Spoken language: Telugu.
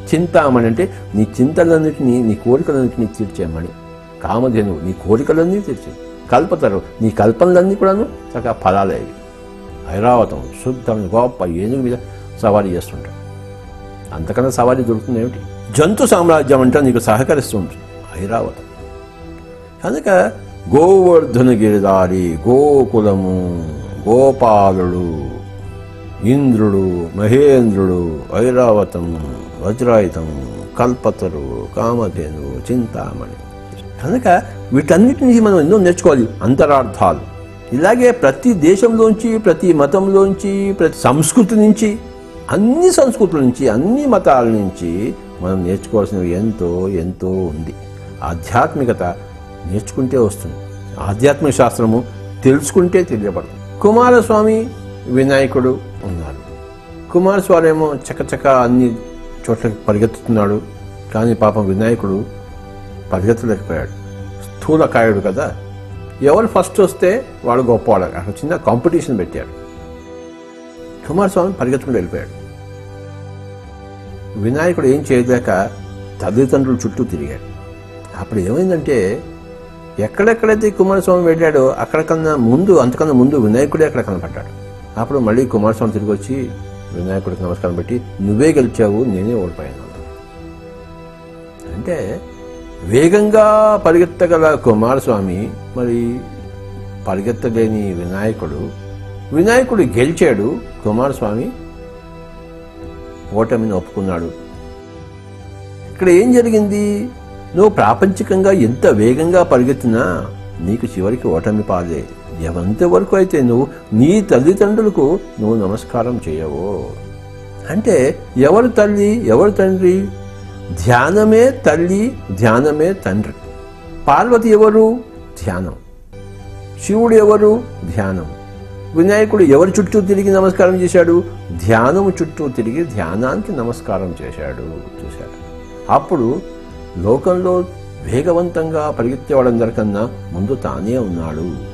చింతామణి అంటే నీ చింతలన్నింటినీ నీ కోరికలన్నింటినీ తీర్చేమణి కామధేను నీ కోరికలన్నీ తీర్చే కల్పతరు నీ కల్పనలన్నీ కూడాను చక్కగా ఫలాలేవి ఐరావతం శుద్ధమైన గొప్ప ఏనుగు మీద సవారీ చేస్తుంటాడు అంతకన్నా సవారీ దొరుకుతుంది ఏమిటి జంతు సామ్రాజ్యం అంటే నీకు సహకరిస్తూ ఉంటుంది ఐరావతం కనుక గోవర్ధన గిరిదారి గోకులము గోపాలుడు ఇంద్రుడు మహేంద్రుడు ఐరావతం వజ్రాయుధం కల్పతరు కామధేను చింతామణి కనుక వీటన్నిటిని మనం ఎన్నో నేర్చుకోవాలి అంతరార్థాలు ఇలాగే ప్రతి దేశంలోంచి ప్రతి మతంలోంచి ప్రతి సంస్కృతి నుంచి అన్ని సంస్కృతుల నుంచి అన్ని మతాల నుంచి మనం నేర్చుకోవాల్సినవి ఎంతో ఎంతో ఉంది ఆధ్యాత్మికత నేర్చుకుంటే వస్తుంది ఆధ్యాత్మిక శాస్త్రము తెలుసుకుంటే తెలియబడుతుంది కుమారస్వామి వినాయకుడు ఉన్నారు కుమారస్వామి ఏమో చకచక అన్ని చోట్లకి పరిగెత్తుతున్నాడు కానీ పాపం వినాయకుడు పరిగెత్తలేకపోయాడు స్థూలకాయుడు కదా ఎవరు ఫస్ట్ వస్తే వాడు గొప్పవాడు అక్కడ చిన్న కాంపిటీషన్ పెట్టారు కుమారస్వామి పరిగెత్తుకుంటూ వెళ్ళిపోయాడు వినాయకుడు ఏం చేయలేక తల్లిదండ్రుల చుట్టూ తిరిగాడు అప్పుడు ఏమైందంటే ఎక్కడెక్కడైతే కుమారస్వామి వెళ్ళాడో అక్కడికన్నా ముందు అంతకన్నా ముందు వినాయకుడే అక్కడ కనపడ్డాడు అప్పుడు మళ్ళీ కుమారస్వామి తిరిగి వచ్చి వినాయకుడికి నమస్కారం పెట్టి నువ్వే గెలిచావు నేనే ఓడిపోయాను అన్నాడు. అంటే వేగంగా పరిగెత్తగల కుమారస్వామి మరి పరిగెత్తలేని వినాయకుడు వినాయకుడు గెలిచాడు కుమారస్వామి ఓటమిని ఒప్పుకున్నాడు ఇక్కడ ఏం జరిగింది నువ్వు ప్రాపంచికంగా ఎంత వేగంగా పరిగెత్తినా నీకు చివరికి ఓటమి పాలే ఎంతవరకు అయితే నువ్వు నీ తల్లిదండ్రులకు నువ్వు నమస్కారం చేయవో అంటే ఎవరు తల్లి ఎవరు తండ్రి ధ్యానమే తల్లి ధ్యానమే తండ్రి పార్వతి ఎవరు ధ్యానం శివుడు ఎవరు ధ్యానం వినాయకుడు ఎవరి చుట్టూ తిరిగి నమస్కారం చేశాడు ధ్యానం చుట్టూ తిరిగి ధ్యానానికి నమస్కారం చేశాడు చూశాడు అప్పుడు లోకంలో వేగవంతంగా పరిగెత్తేవాడందరికన్నా ముందు తానే ఉన్నాడు